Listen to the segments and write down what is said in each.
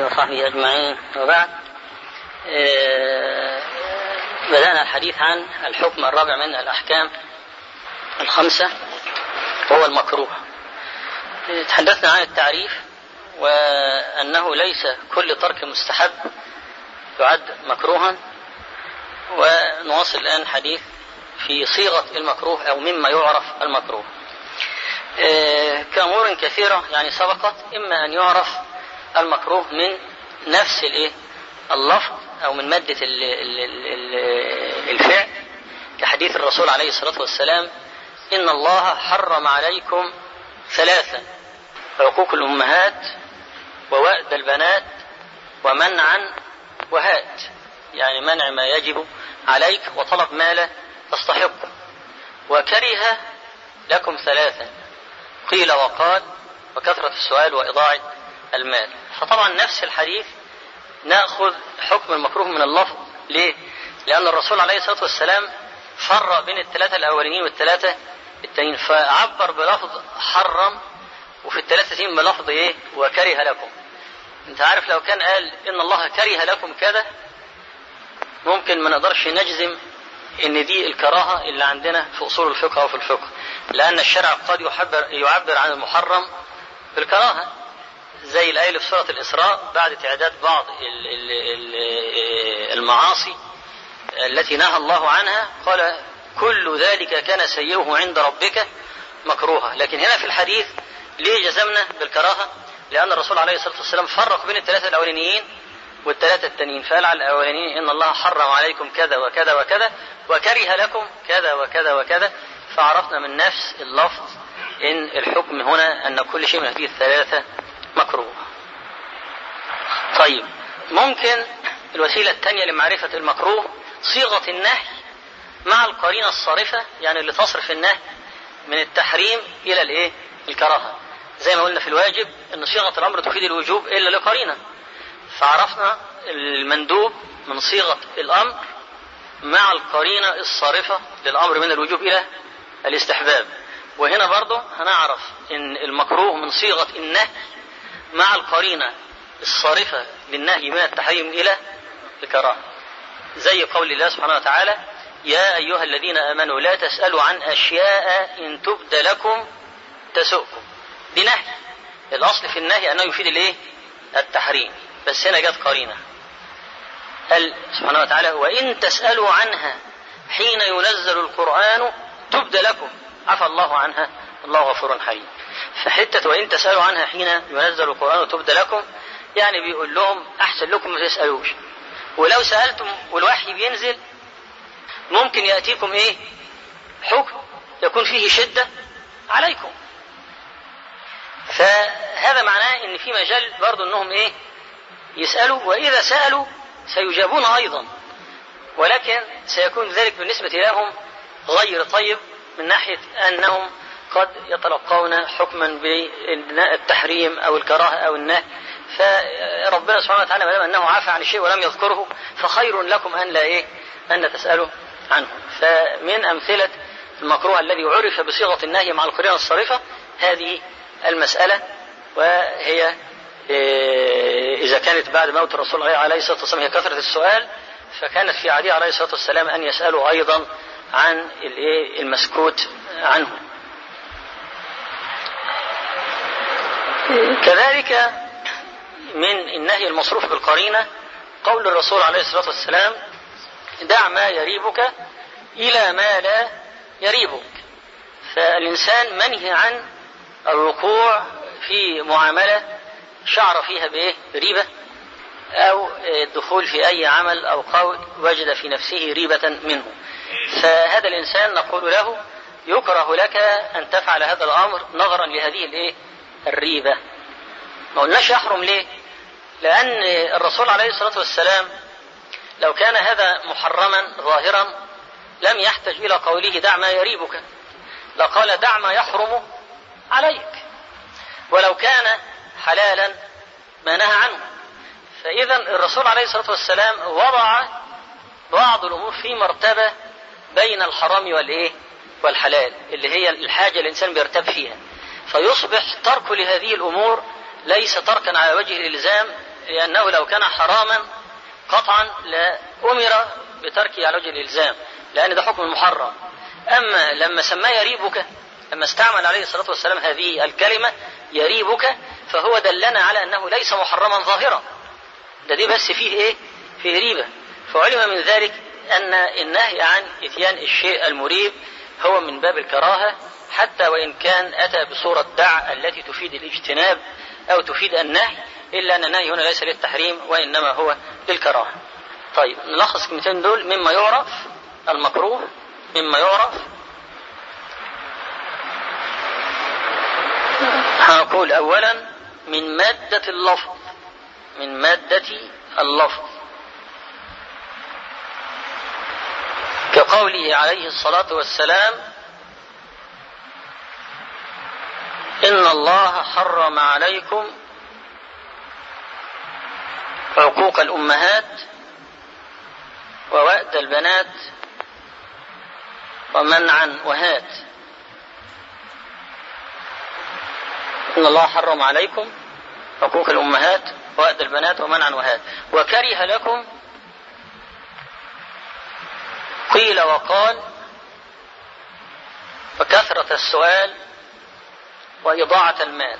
آله وصحبه أجمعين وبعد آه، بدأنا الحديث عن الحكم الرابع من الأحكام الخمسة وهو المكروه تحدثنا عن التعريف وأنه ليس كل ترك مستحب يعد مكروها ونواصل الآن الحديث في صيغة المكروه أو مما يعرف المكروه آه، كأمور كثيرة يعني سبقت إما أن يعرف المكروه من نفس الإيه اللفظ أو من مادة الفعل كحديث الرسول عليه الصلاة والسلام إن الله حرم عليكم ثلاثا عقوق الأمهات ووأد البنات ومنعا وهات يعني منع ما يجب عليك وطلب ما لا تستحقه وكره لكم ثلاثا قيل وقال وكثرة السؤال وإضاعة المال فطبعا نفس الحديث نأخذ حكم المكروه من اللفظ ليه؟ لأن الرسول عليه الصلاة والسلام فرق بين الثلاثة الأولين والثلاثة التانيين فعبر بلفظ حرم وفي الثلاثة بلفظ إيه؟ وكره لكم أنت عارف لو كان قال إن الله كره لكم كذا ممكن ما نقدرش نجزم ان دي الكراهة اللي عندنا في اصول الفقه او في الفقه لان الشرع قد يعبر, يعبر عن المحرم بالكراهة زي الآية اللي في سورة الإسراء بعد تعداد بعض المعاصي التي نهى الله عنها قال كل ذلك كان سيئه عند ربك مكروها لكن هنا في الحديث ليه جزمنا بالكراهة لأن الرسول عليه الصلاة والسلام فرق بين الثلاثة الأولانيين والثلاثة التانيين فقال على الأولانيين إن الله حرم عليكم كذا وكذا وكذا وكره لكم كذا وكذا وكذا فعرفنا من نفس اللفظ إن الحكم هنا أن كل شيء من هذه الثلاثة مكروه طيب ممكن الوسيلة الثانية لمعرفة المكروه صيغة النهي مع القرينة الصارفة يعني اللي تصرف النهي من التحريم إلى الإيه؟ الكراهة زي ما قلنا في الواجب أن صيغة الأمر تفيد الوجوب إلا لقرينة فعرفنا المندوب من صيغة الأمر مع القرينة الصارفة للأمر من الوجوب إلى الاستحباب وهنا برضه هنعرف ان المكروه من صيغة النهي مع القرينة الصارفة للنهي من التحريم إلى الكراهة زي قول الله سبحانه وتعالى يا أيها الذين آمنوا لا تسألوا عن أشياء إن تبد لكم تسؤكم بنهي الأصل في النهي أنه يفيد الإيه؟ التحريم بس هنا جت قرينة قال سبحانه وتعالى وإن تسألوا عنها حين ينزل القرآن تبد لكم عفى الله عنها الله غفور حليم فحتة وإن تسألوا عنها حين ينزل القرآن تبد لكم يعني بيقول لهم أحسن لكم ما تسألوش ولو سألتم والوحي بينزل ممكن يأتيكم إيه حكم يكون فيه شدة عليكم فهذا معناه ان في مجال برضه انهم ايه يسألوا واذا سألوا سيجابون ايضا ولكن سيكون ذلك بالنسبة لهم غير طيب من ناحية انهم قد يتلقون حكما بالتحريم او الكراهه او النهي فربنا سبحانه وتعالى ما دام انه عفى عن الشيء ولم يذكره فخير لكم ان لا ايه ان لا تسالوا عنه فمن امثله المكروه الذي عرف بصيغه النهي مع القرينه الصارفه هذه المساله وهي إذا كانت بعد موت الرسول عليه الصلاة والسلام هي كثرة السؤال فكانت في عهده عليه الصلاة والسلام أن يسألوا أيضا عن المسكوت عنه كذلك من النهي المصروف بالقرينة قول الرسول عليه الصلاة والسلام دع ما يريبك إلى ما لا يريبك فالإنسان منهي عن الوقوع في معاملة شعر فيها بإيه؟ ريبة أو الدخول في أي عمل أو قول وجد في نفسه ريبة منه فهذا الإنسان نقول له يكره لك أن تفعل هذا الأمر نظرا لهذه الإيه؟ الريبة ما قلناش يحرم ليه لأن الرسول عليه الصلاة والسلام لو كان هذا محرما ظاهرا لم يحتج إلى قوله دع ما يريبك لقال دع ما يحرم عليك ولو كان حلالا ما نهى عنه فإذا الرسول عليه الصلاة والسلام وضع بعض الأمور في مرتبة بين الحرام والإيه والحلال اللي هي الحاجة الإنسان بيرتب فيها فيصبح ترك لهذه الأمور ليس تركا على وجه الإلزام لأنه لو كان حراما قطعا لأمر بتركه على وجه الإلزام لأن ده حكم محرم أما لما سماه يريبك لما استعمل عليه الصلاة والسلام هذه الكلمة يريبك فهو دلنا على أنه ليس محرما ظاهرا ده دي بس فيه إيه فيه ريبة فعلم من ذلك أن النهي عن إتيان الشيء المريب هو من باب الكراهة حتى وإن كان أتى بصورة دع التي تفيد الاجتناب أو تفيد النهي إلا أن النهي هنا ليس للتحريم وإنما هو للكراهة طيب نلخص الكلمتين دول مما يعرف المكروه مما يعرف هنقول أولا من مادة اللفظ من مادة اللفظ كقوله عليه الصلاة والسلام إن الله حرم عليكم عقوق الأمهات ووأد البنات ومنعا وهات إن الله حرم عليكم حقوق الأمهات وأد البنات ومنعا وهات وكره لكم قيل وقال وكثرة السؤال وإضاعة المال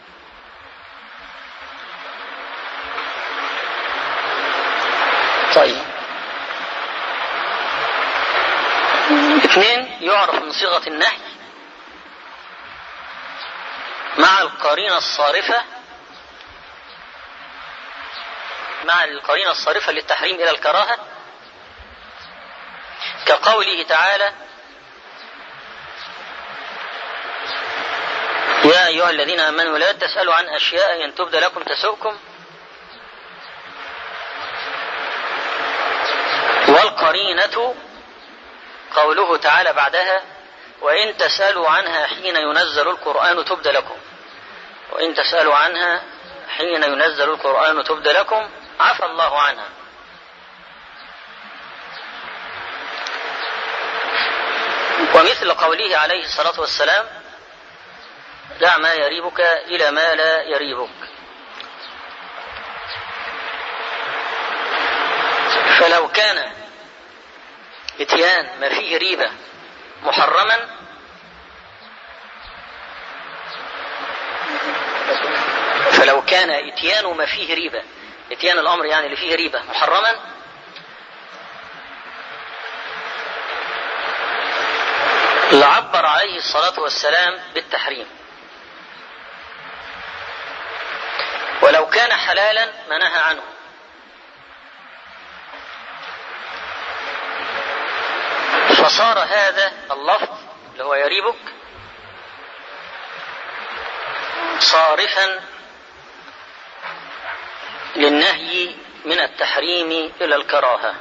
طيب اثنين يعرف من صيغة النهي مع القرينة الصارفة مع القرينة الصارفة للتحريم إلى الكراهة كقوله تعالى يا أيها الذين آمنوا لا تسألوا عن أشياء إن تبد لكم تسؤكم والقرينة قوله تعالى بعدها وإن تسألوا عنها حين ينزل القرآن تبد لكم وإن تسألوا عنها حين ينزل القرآن تبد لكم عفى الله عنها ومثل قوله عليه الصلاة والسلام دع ما يريبك إلى ما لا يريبك فلو كان اتيان ما فيه ريبة محرما فلو كان اتيان ما فيه ريبة اتيان الأمر يعني اللي فيه ريبة محرما لعبر عليه الصلاة والسلام بالتحريم ولو كان حلالا ما نهى عنه فصار هذا اللفظ اللي هو يريبك صارفا للنهي من التحريم الى الكراهه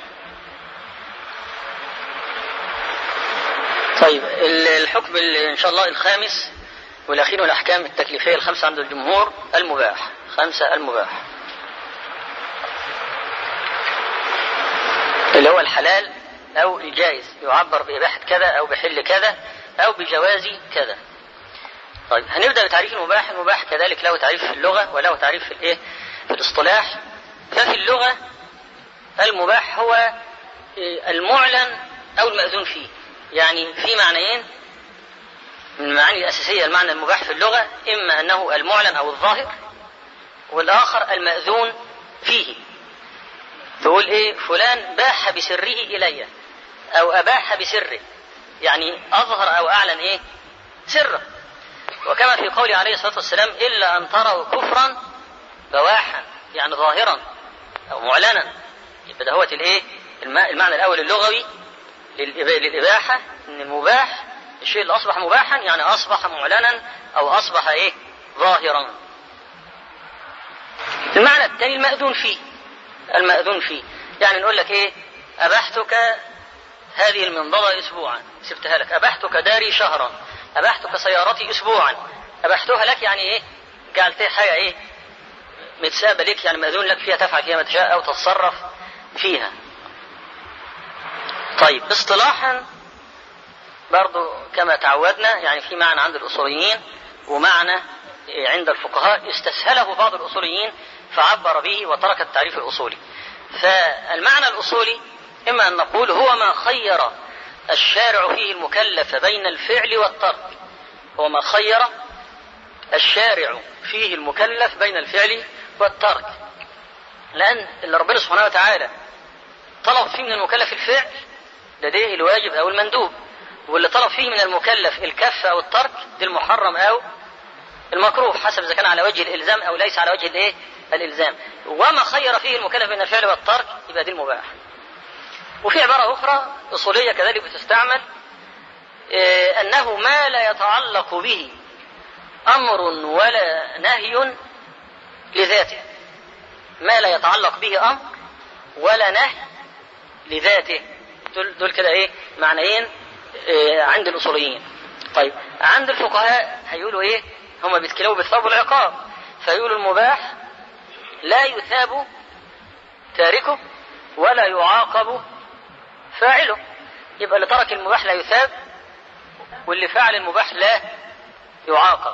طيب الحكم ان شاء الله الخامس والاخير والاحكام التكليفيه الخمسه عند الجمهور المباح خمسه المباح اللي هو الحلال او الجائز يعبر باباحه كذا او بحل كذا او بجواز كذا طيب هنبدا بتعريف المباح المباح كذلك له تعريف في اللغه وله تعريف في الايه في الاصطلاح ففي اللغه المباح هو المعلن او الماذون فيه يعني في معنيين من المعاني الأساسية المعنى المباح في اللغة إما أنه المعلن أو الظاهر والآخر المأذون فيه تقول إيه فلان باح بسره إلي أو أباح بسره يعني أظهر أو أعلن إيه سره وكما في قول عليه الصلاة والسلام إلا أن تروا كفرا بواحا يعني ظاهرا أو معلنا يبقى ده هو الإيه المعنى الأول اللغوي للإباحة إن المباح الشيء اللي أصبح مباحا يعني أصبح معلنا أو أصبح إيه ظاهرا المعنى الثاني المأذون فيه المأذون فيه يعني نقول لك إيه أبحتك هذه المنضدة أسبوعا سبتها لك أبحتك داري شهرا أبحتك سيارتي أسبوعا أبحتها لك يعني إيه جعلتها حاجة إيه متسابة لك يعني مأذون لك فيها تفعل فيها ما تشاء أو تتصرف فيها طيب اصطلاحا برضو كما تعودنا يعني في معنى عند الأصوليين ومعنى عند الفقهاء استسهله بعض الأصوليين فعبر به وترك التعريف الأصولي فالمعنى الأصولي إما أن نقول هو ما خير الشارع فيه المكلف بين الفعل والترك هو ما خير الشارع فيه المكلف بين الفعل والترك لأن اللي ربنا سبحانه وتعالى طلب فيه من المكلف الفعل ده ده الواجب أو المندوب واللي طلب فيه من المكلف الكف أو الترك ده المحرم أو المكروه حسب إذا كان على وجه الإلزام أو ليس على وجه الإيه؟ الإلزام وما خير فيه المكلف بين الفعل والترك يبقى دي المباح وفي عبارة أخرى أصولية كذلك بتستعمل إيه أنه ما لا يتعلق به أمر ولا نهي لذاته ما لا يتعلق به أمر ولا نهي لذاته دول, دول كده إيه معنيين إيه عند الأصوليين طيب عند الفقهاء هيقولوا إيه هم بيتكلموا بالثواب والعقاب فيقولوا المباح لا يثاب تاركه ولا يعاقب فاعله يبقى اللي ترك المباح لا يثاب واللي فعل المباح لا يعاقب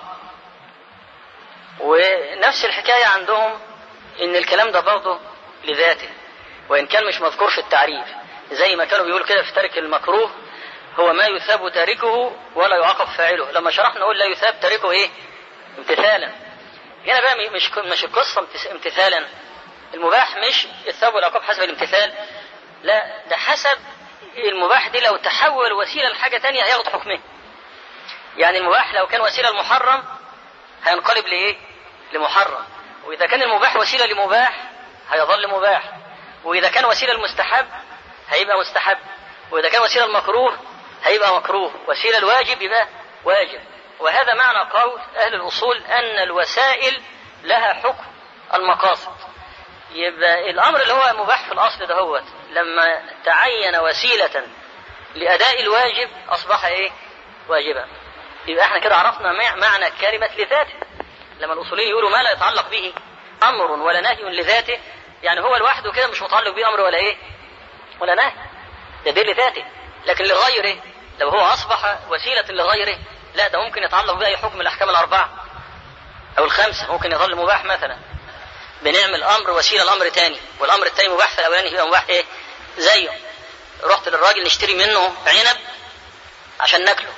ونفس الحكاية عندهم ان الكلام ده برضه لذاته وان كان مش مذكور في التعريف زي ما كانوا بيقولوا كده في ترك المكروه هو ما يثاب تاركه ولا يعاقب فاعله لما شرحنا نقول لا يثاب تاركه ايه امتثالا هنا بقى مش مش القصه امتثالا المباح مش الثواب والعقاب حسب الامتثال لا ده حسب المباح دي لو تحول وسيله لحاجه تانية هياخد حكمه يعني المباح لو كان وسيله لمحرم هينقلب لايه لمحرم واذا كان المباح وسيله لمباح هيظل مباح واذا كان وسيله لمستحب هيبقى مستحب واذا كان وسيله المكروه هيبقى مكروه وسيله الواجب يبقى واجب وهذا معنى قول اهل الاصول ان الوسائل لها حكم المقاصد يبقى الامر اللي هو مباح في الاصل دهوت لما تعين وسيله لاداء الواجب اصبح ايه واجبا يبقى احنا كده عرفنا معنى كلمه لذاته لما الاصوليين يقولوا ما لا يتعلق به امر ولا نهي لذاته يعني هو لوحده كده مش متعلق به امر ولا ايه ولا نهي ده دي لذاته لكن لغيره لو هو اصبح وسيله لغيره لا ده ممكن يتعلق باي حكم الاحكام الاربعه او الخمسه ممكن يظل مباح مثلا بنعمل امر وسيله لامر تاني والامر التاني مباح في الاولاني يبقى مباح ايه زيه رحت للراجل نشتري منه عنب عشان ناكله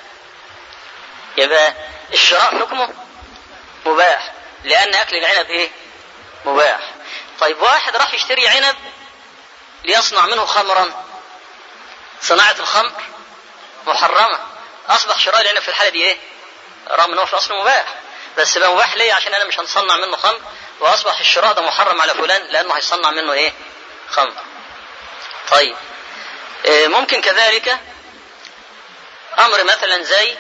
يبقى الشراء حكمه مباح لان اكل العنب ايه مباح طيب واحد راح يشتري عنب ليصنع منه خمرا صناعة الخمر محرمة أصبح شراء العنب في الحالة دي إيه؟ رغم إن هو في أصله مباح بس بقى مباح ليه؟ عشان أنا مش هنصنع منه خمر وأصبح الشراء ده محرم على فلان لأنه هيصنع منه إيه؟ خمر. طيب إيه ممكن كذلك أمر مثلا زي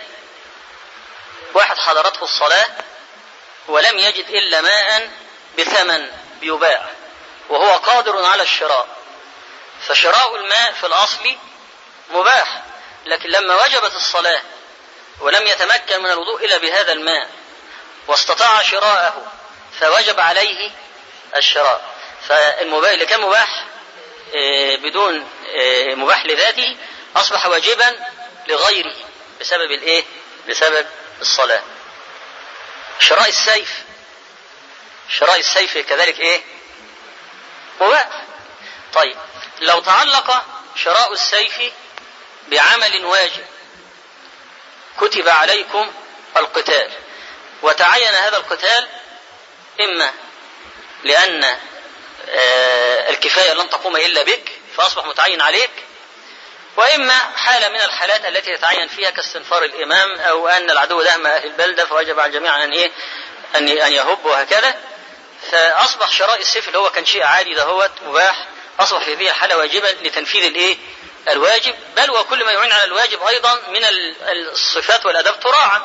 واحد حضرته الصلاة ولم يجد إلا ماء بثمن بيباع وهو قادر على الشراء فشراء الماء في الأصل مباح لكن لما وجبت الصلاة ولم يتمكن من الوضوء إلا بهذا الماء واستطاع شراءه فوجب عليه الشراء فالمباح اللي كان مباح بدون مباح لذاته أصبح واجبا لغيره بسبب الإيه؟ بسبب الصلاة شراء السيف شراء السيف كذلك إيه؟ مباح طيب لو تعلق شراء السيف بعمل واجب كتب عليكم القتال وتعين هذا القتال إما لأن الكفاية لن تقوم إلا بك فأصبح متعين عليك وإما حالة من الحالات التي يتعين فيها كاستنفار الإمام أو أن العدو دهم أهل البلدة فوجب على الجميع أن إيه أن أن يهب وهكذا فأصبح شراء السيف اللي هو كان شيء عادي دهوت مباح أصبح في هذه الحالة واجبا لتنفيذ الإيه الواجب بل وكل ما يعين على الواجب أيضا من الصفات والأداب تراعى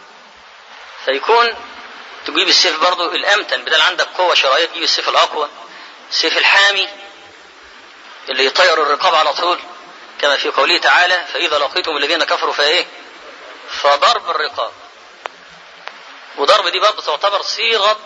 فيكون تجيب السيف برضه الأمتن بدل عندك قوة شرعية تجيب السيف الأقوى السيف الحامي اللي يطير الرقاب على طول كما في قوله تعالى فإذا لقيتم الذين كفروا فإيه فضرب الرقاب وضرب دي برضه تعتبر صيغة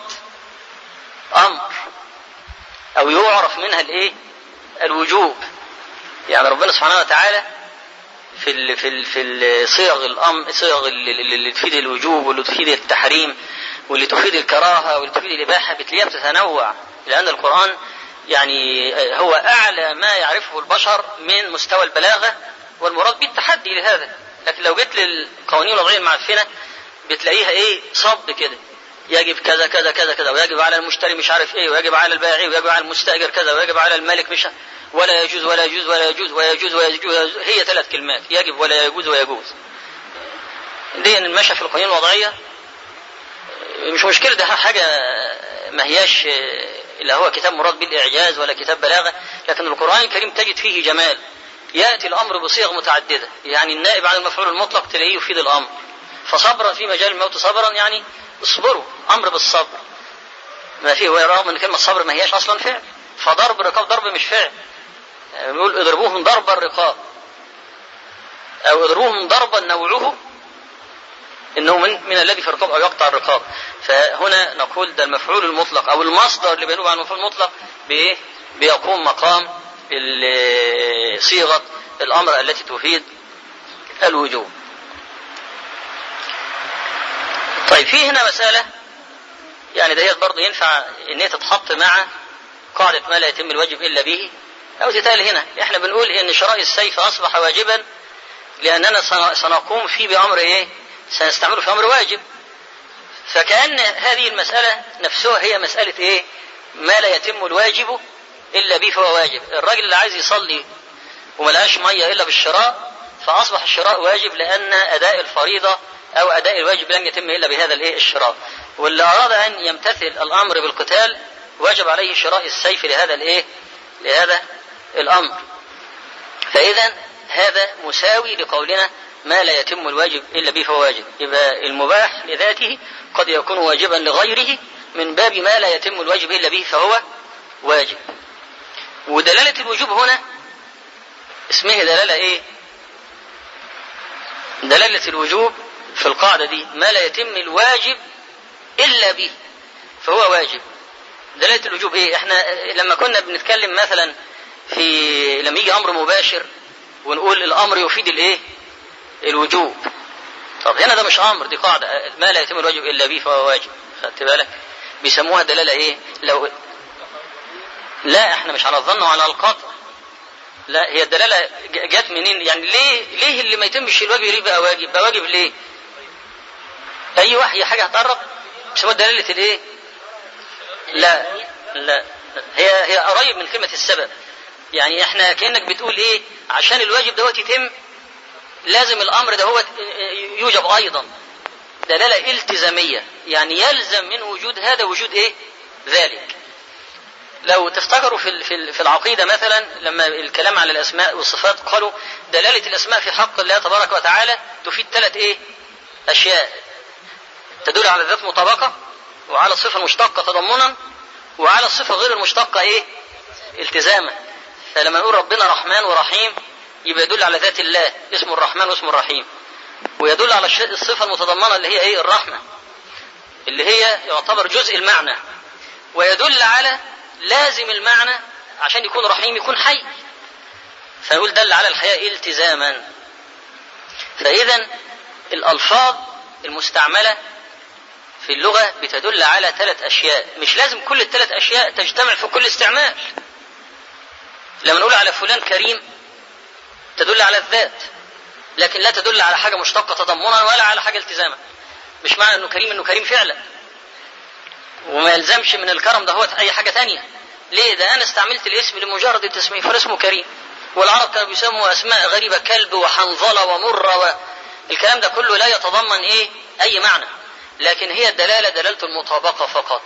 أمر أو يعرف منها الإيه الوجوب يعني ربنا سبحانه وتعالى في ال في ال في صيغ الامر صيغ اللي تفيد الوجوب واللي تفيد التحريم واللي تفيد الكراهه واللي تفيد الاباحه بتلاقيها بتتنوع لأن القرآن يعني هو أعلى ما يعرفه البشر من مستوى البلاغة والمراد به التحدي لهذا لكن لو جيت للقوانين الوضعية المعفنة بتلاقيها ايه صب كده يجب كذا كذا كذا كذا ويجب على المشتري مش عارف ايه ويجب على البائع ويجب على المستاجر كذا ويجب على المالك مش ولا يجوز ولا يجوز ولا يجوز ويجوز ويجوز, ويجوز هي ثلاث كلمات يجب ولا يجوز ويجوز دي ان المشى في القوانين الوضعيه مش مشكله ده حاجه ما هياش اللي هو كتاب مراد بالاعجاز ولا كتاب بلاغه لكن القران الكريم تجد فيه جمال ياتي الامر بصيغ متعدده يعني النائب عن المفعول المطلق تلاقيه يفيد الامر فصبرا في مجال الموت صبرا يعني اصبروا امر بالصبر ما فيه رغم ان كلمه صبر ما هياش اصلا فعل فضرب الرقاب ضرب مش فعل بيقول اضربوهم ضرب الرقاب او اضربوهم ضربا نوعه انه من من الذي في الرقاب او يقطع الرقاب فهنا نقول ده المفعول المطلق او المصدر اللي بينوب عن المفعول المطلق بايه؟ بيقوم مقام صيغه الامر التي تفيد الوجوب. طيب في هنا مساله يعني دهيت برضه ينفع ان هي تتحط مع قاعده ما لا يتم الواجب الا به او تتقال هنا احنا بنقول ان شراء السيف اصبح واجبا لاننا سنقوم فيه بامر ايه؟ سنستعمله في امر واجب فكأن هذه المسألة نفسها هي مسألة ايه ما لا يتم الواجب الا به فهو واجب الراجل اللي عايز يصلي وملقاش مية الا بالشراء فاصبح الشراء واجب لان اداء الفريضة او اداء الواجب لم يتم الا بهذا الايه الشراء واللي اراد ان يمتثل الامر بالقتال وجب عليه شراء السيف لهذا الايه لهذا الامر فاذا هذا مساوي لقولنا ما لا يتم الواجب الا به فهو واجب يبقى المباح لذاته قد يكون واجبا لغيره من باب ما لا يتم الواجب الا به فهو واجب ودلاله الوجوب هنا اسمها دلاله ايه دلاله الوجوب في القاعده دي ما لا يتم الواجب الا به فهو واجب دلاله الوجوب ايه احنا لما كنا بنتكلم مثلا في لما يجي امر مباشر ونقول الامر يفيد الايه الوجوب طب هنا ده مش امر دي قاعده ما لا يتم الواجب الا به فهو واجب خدت بالك بيسموها دلاله ايه لو لا احنا مش على الظن وعلى القطع لا هي الدلاله جت منين يعني ليه ليه اللي ما يتمش الواجب ليه بقى واجب بقى واجب ليه اي وحي حاجه هتقرب بيسموها دلاله الايه لا لا هي هي قريب من كلمه السبب يعني احنا كانك بتقول ايه عشان الواجب دوت يتم لازم الامر ده هو يوجب ايضا دلاله التزاميه يعني يلزم من وجود هذا وجود ايه ذلك لو تفتكروا في في العقيده مثلا لما الكلام على الاسماء والصفات قالوا دلاله الاسماء في حق الله تبارك وتعالى تفيد ثلاث ايه اشياء تدل على الذات مطابقه وعلى الصفه المشتقه تضمنا وعلى الصفه غير المشتقه ايه التزاما فلما نقول ربنا رحمن ورحيم يبقى يدل على ذات الله اسمه الرحمن واسمه الرحيم ويدل على الصفة المتضمنة اللي هي ايه الرحمة اللي هي يعتبر جزء المعنى ويدل على لازم المعنى عشان يكون رحيم يكون حي فنقول دل على الحياة التزاما فإذا الألفاظ المستعملة في اللغة بتدل على ثلاث أشياء مش لازم كل الثلاث أشياء تجتمع في كل استعمال لما نقول على فلان كريم تدل على الذات لكن لا تدل على حاجة مشتقة تضمنا ولا على حاجة التزاما مش معنى انه كريم انه كريم فعلا وما يلزمش من الكرم ده هو اي حاجة تانية ليه ده انا استعملت الاسم لمجرد التسمية فاسمه كريم والعرب كانوا بيسموا اسماء غريبة كلب وحنظلة ومرة و... الكلام ده كله لا يتضمن ايه اي معنى لكن هي الدلالة دلالة المطابقة فقط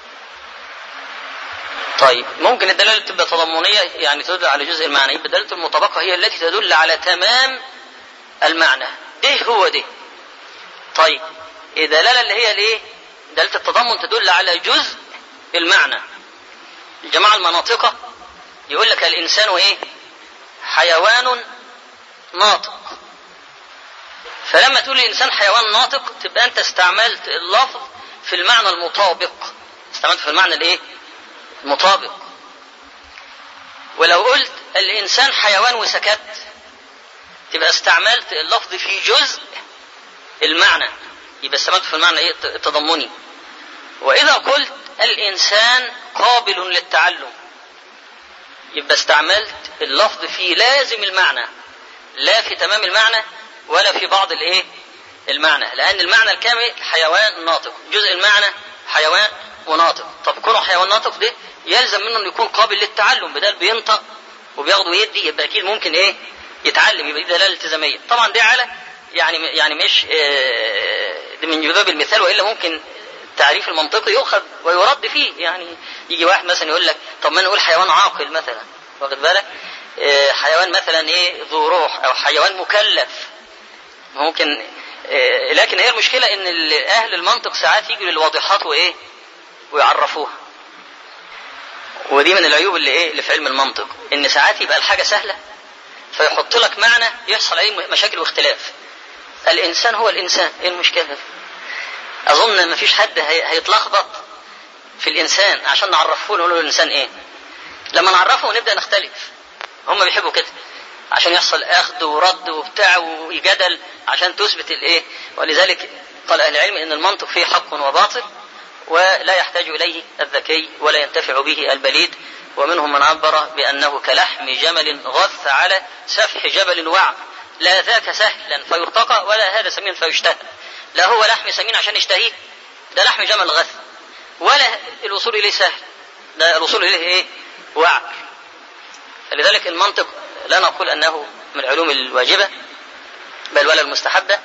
طيب ممكن الدلالة تبقى تضمنية يعني تدل على جزء المعنى يبقى دلالة المطابقة هي التي تدل على تمام المعنى ايه هو ده طيب الدلالة اللي هي الايه دلالة التضمن تدل على جزء المعنى الجماعة المناطقة يقول لك الإنسان ايه حيوان ناطق فلما تقول الإنسان حيوان ناطق تبقى أنت استعملت اللفظ في المعنى المطابق استعملت في المعنى الايه مطابق ولو قلت الإنسان حيوان وسكت تبقى استعملت اللفظ في جزء المعنى يبقى استعملت في المعنى ايه التضمني وإذا قلت الإنسان قابل للتعلم يبقى استعملت اللفظ في لازم المعنى لا في تمام المعنى ولا في بعض الايه المعنى لان المعنى الكامل حيوان ناطق جزء المعنى حيوان وناطق طب كونه حيوان ناطق ده يلزم منه انه يكون قابل للتعلم بدل بينطق وبياخد ويدي يبقى اكيد ممكن ايه يتعلم يبقى دي دلاله التزاميه طبعا دي على يعني يعني مش آه دي من باب المثال والا ممكن التعريف المنطقي يؤخذ ويرد فيه يعني يجي واحد مثلا يقول لك طب ما نقول حيوان عاقل مثلا واخد بالك آه حيوان مثلا ايه ذو روح او حيوان مكلف ممكن آه لكن هي المشكله ان اهل المنطق ساعات يجوا للواضحات وايه ويعرفوها ودي من العيوب اللي ايه اللي في علم المنطق ان ساعات يبقى الحاجه سهله فيحط لك معنى يحصل عليه مشاكل واختلاف الانسان هو الانسان ايه المشكله اظن ما فيش حد هيتلخبط في الانسان عشان نعرفه نقول له الانسان ايه لما نعرفه ونبدا نختلف هم بيحبوا كده عشان يحصل اخذ ورد وبتاع وجدل عشان تثبت الايه ولذلك قال اهل العلم ان المنطق فيه حق وباطل ولا يحتاج اليه الذكي ولا ينتفع به البليد ومنهم من عبر بانه كلحم جمل غث على سفح جبل وعر لا ذاك سهلا فيرتقى ولا هذا سمين فيشتهى لا هو لحم سمين عشان يشتهيه ده لحم جمل غث ولا الوصول اليه سهل ده الوصول اليه ايه وعر فلذلك المنطق لا نقول انه من العلوم الواجبه بل ولا المستحبه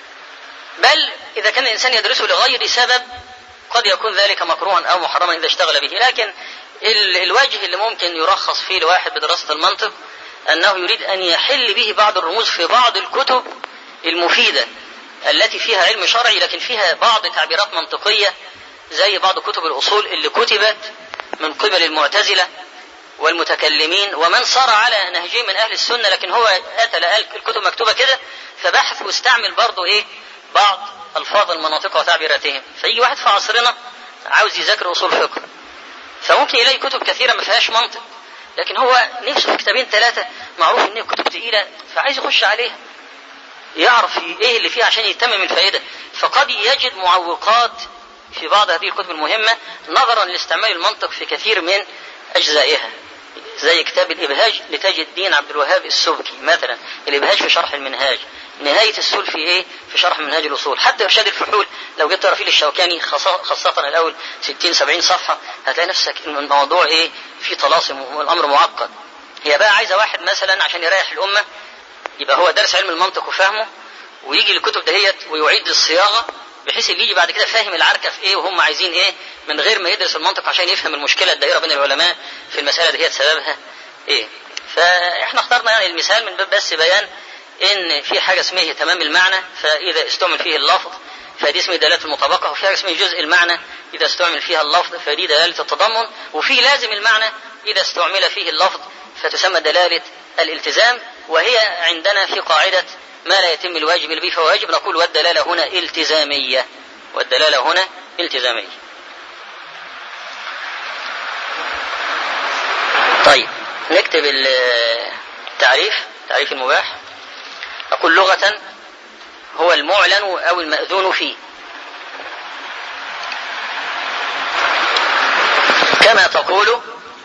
بل اذا كان الانسان يدرسه لغير سبب قد يكون ذلك مكروها او محرما اذا اشتغل به لكن الوجه اللي ممكن يرخص فيه لواحد بدراسه المنطق انه يريد ان يحل به بعض الرموز في بعض الكتب المفيده التي فيها علم شرعي لكن فيها بعض تعبيرات منطقيه زي بعض كتب الاصول اللي كتبت من قبل المعتزله والمتكلمين ومن صار على نهجهم من اهل السنه لكن هو اتى لقى الكتب مكتوبه كده فبحث واستعمل برضه ايه بعض الفاظ المناطق وتعبيراتهم فيجي واحد في عصرنا عاوز يذاكر اصول فقه فممكن يلاقي كتب كثيره ما فيهاش منطق لكن هو نفسه في كتابين ثلاثه معروف ان كتب تقيله فعايز يخش عليها يعرف ايه اللي فيها عشان يتمم الفائده فقد يجد معوقات في بعض هذه الكتب المهمه نظرا لاستعمال المنطق في كثير من اجزائها زي كتاب الابهاج لتاج الدين عبد الوهاب السبكي مثلا الابهاج في شرح المنهاج نهاية السول في ايه؟ في شرح منهاج الاصول، حتى ارشاد الفحول لو جبت رفيل الشوكاني خاصة الاول 60 70 صفحة هتلاقي نفسك الموضوع ايه؟ في طلاسم والامر معقد. هي بقى عايزة واحد مثلا عشان يريح الامة يبقى هو دارس علم المنطق وفهمه ويجي الكتب دهيت ويعيد الصياغة بحيث اللي يجي بعد كده فاهم العركة في ايه وهم عايزين ايه من غير ما يدرس المنطق عشان يفهم المشكلة الدائرة بين العلماء في المسألة دهيت سببها ايه. فاحنا اخترنا يعني المثال من باب بس بيان ان في حاجه اسمها تمام المعنى فاذا استعمل فيه اللفظ فدي اسمها دلاله المطابقه وفي حاجه اسمها جزء المعنى اذا استعمل فيها اللفظ فدي دلاله التضمن وفي لازم المعنى اذا استعمل فيه اللفظ فتسمى دلاله الالتزام وهي عندنا في قاعده ما لا يتم الواجب به فهو واجب نقول والدلاله هنا التزاميه والدلاله هنا التزاميه طيب نكتب التعريف تعريف المباح أقول لغة هو المعلن أو المأذون فيه كما تقول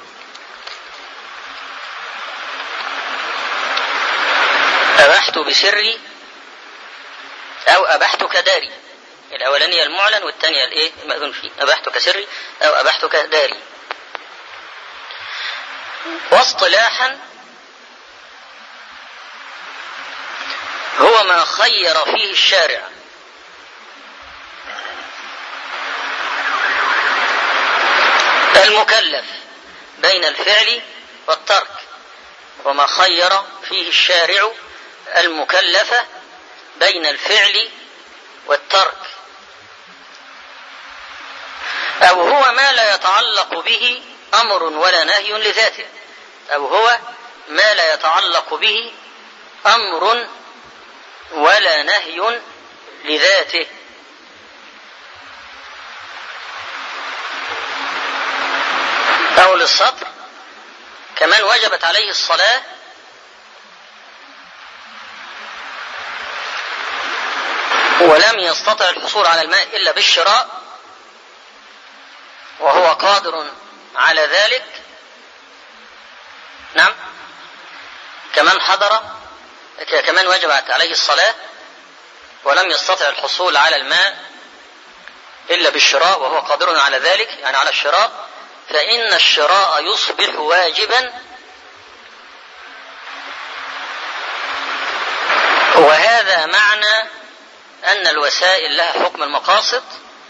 أبحت بسري أو أبحتك داري الأولانية المعلن والثانية الإيه المأذون فيه أبحتك سري أو أبحتك داري واصطلاحا هو ما خير فيه الشارع المكلف بين الفعل والترك وما خير فيه الشارع المكلف بين الفعل والترك او هو ما لا يتعلق به امر ولا نهي لذاته او هو ما لا يتعلق به امر ولا نهي لذاته أو للسطر كمن وجبت عليه الصلاة ولم يستطع الحصول على الماء إلا بالشراء وهو قادر على ذلك نعم كمن حضر كمن وجبت عليه الصلاة ولم يستطع الحصول على الماء إلا بالشراء وهو قادر على ذلك يعني على الشراء فإن الشراء يصبح واجبا وهذا معنى أن الوسائل لها حكم المقاصد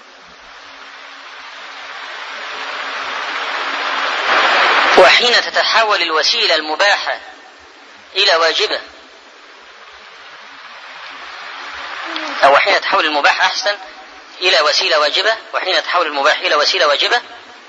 وحين تتحول الوسيلة المباحة إلى واجبة أو حين تحول المباح أحسن إلى وسيلة واجبة وحين تحول المباح إلى وسيلة واجبة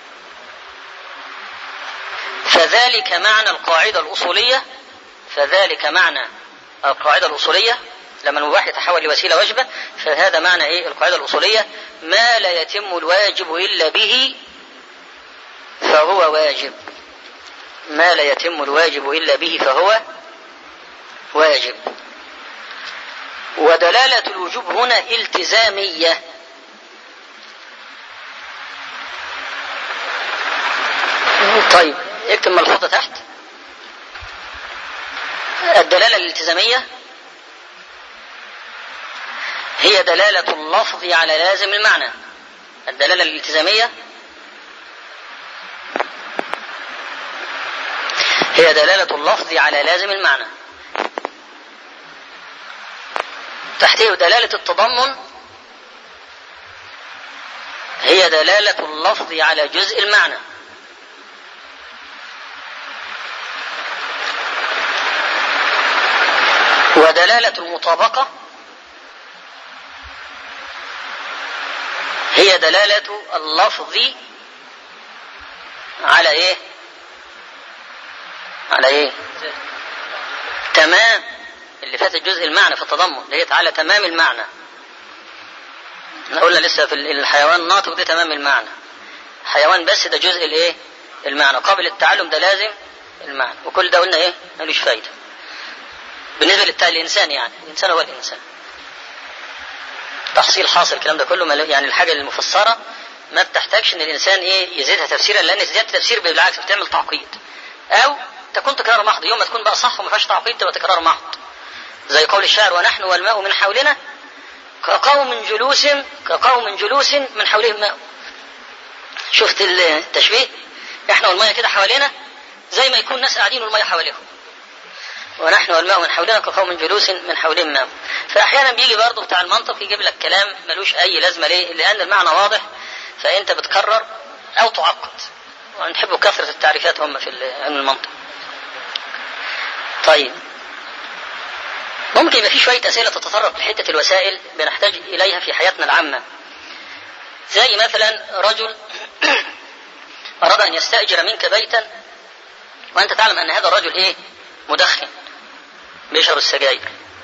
فذلك معنى القاعدة الأصولية فذلك معنى القاعدة الأصولية لما المباح يتحول لوسيلة واجبة فهذا معنى إيه القاعدة الأصولية ما لا يتم الواجب إلا به فهو واجب ما لا يتم الواجب إلا به فهو واجب ودلالة الوجوب هنا التزامية طيب اكتب ملحوظة تحت الدلالة الالتزامية هي دلالة اللفظ على لازم المعنى الدلالة الالتزامية هي دلالة اللفظ على لازم المعنى تحته دلالة التضمن هي دلالة اللفظ على جزء المعنى ودلالة المطابقة هي دلالة اللفظ على ايه على ايه تمام اللي فات الجزء المعنى في التضمن اللي هي على تمام المعنى احنا قلنا لسه في الحيوان ناطق ده تمام المعنى حيوان بس ده جزء الايه المعنى قابل التعلم ده لازم المعنى وكل ده قلنا ايه ملوش فايده بالنسبه للانسان يعني الانسان هو الانسان تحصيل حاصل الكلام ده كله يعني الحاجه المفسره ما بتحتاجش ان الانسان ايه يزيدها تفسيرا لان زياده التفسير بالعكس بتعمل تعقيد او تكون تكرار محض يوم ما تكون بقى صح وما فيهاش تعقيد تبقى تكرار محض زي قول الشاعر ونحن والماء من حولنا كقوم جلوس كقوم جلوس من حولهم ماء شفت التشبيه احنا والماء كده حوالينا زي ما يكون ناس قاعدين والماء حواليهم ونحن والماء من حولنا كقوم جلوس من حولهم ماء فاحيانا بيجي برضه بتاع المنطق يجيب لك كلام ملوش اي لازمه ليه؟ لان المعنى واضح فانت بتكرر او تعقد ونحب كثره التعريفات هم في علم المنطق طيب ممكن يبقى في شويه اسئله تتطرق لحته الوسائل بنحتاج اليها في حياتنا العامه زي مثلا رجل اراد ان يستاجر منك بيتا وانت تعلم ان هذا الرجل ايه مدخن بيشرب السجاير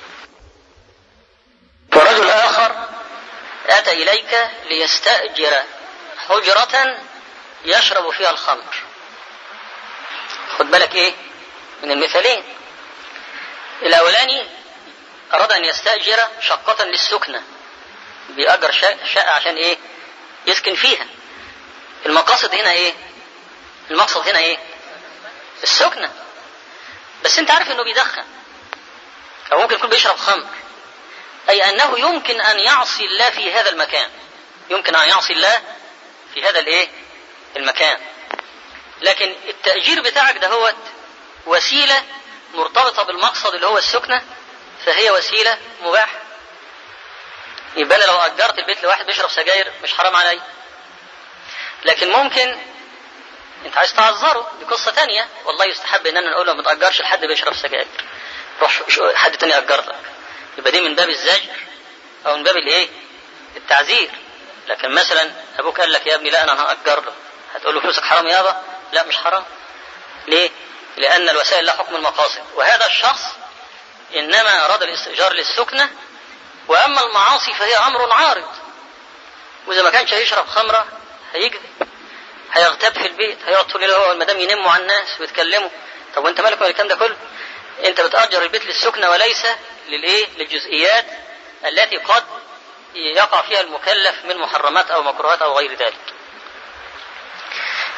ورجل اخر اتى اليك ليستاجر حجره يشرب فيها الخمر خد بالك ايه من المثالين الاولاني اراد ان يستاجر شقه للسكنه بيأجر شقه عشان ايه يسكن فيها المقاصد هنا ايه المقصد هنا ايه السكنه بس انت عارف انه بيدخن او ممكن يكون بيشرب خمر اي انه يمكن ان يعصي الله في هذا المكان يمكن ان يعصي الله في هذا الايه المكان لكن التأجير بتاعك ده هو وسيلة مرتبطة بالمقصد اللي هو السكنة فهي وسيلة مباحة يبقى أنا لو أجرت البيت لواحد بيشرب سجاير مش حرام علي لكن ممكن انت عايز تعذره دي قصة تانية والله يستحب ان انا نقول له ما تأجرش لحد بيشرب سجاير روح حد تاني يأجر لك يبقى دي من باب الزجر او من باب الايه التعذير لكن مثلا ابوك قال لك يا ابني لا انا هأجر له هتقول له فلوسك حرام يابا لا مش حرام ليه لان الوسائل لها حكم المقاصد وهذا الشخص انما اراد الاستئجار للسكنة واما المعاصي فهي امر عارض واذا ما كانش هيشرب خمرة هيكذب هيغتاب في البيت هيقعد طول الليل هو والمدام ينموا على الناس ويتكلموا طب وانت مالك من الكلام ده كله انت بتأجر البيت للسكنة وليس للايه للجزئيات التي قد يقع فيها المكلف من محرمات او مكروهات او غير ذلك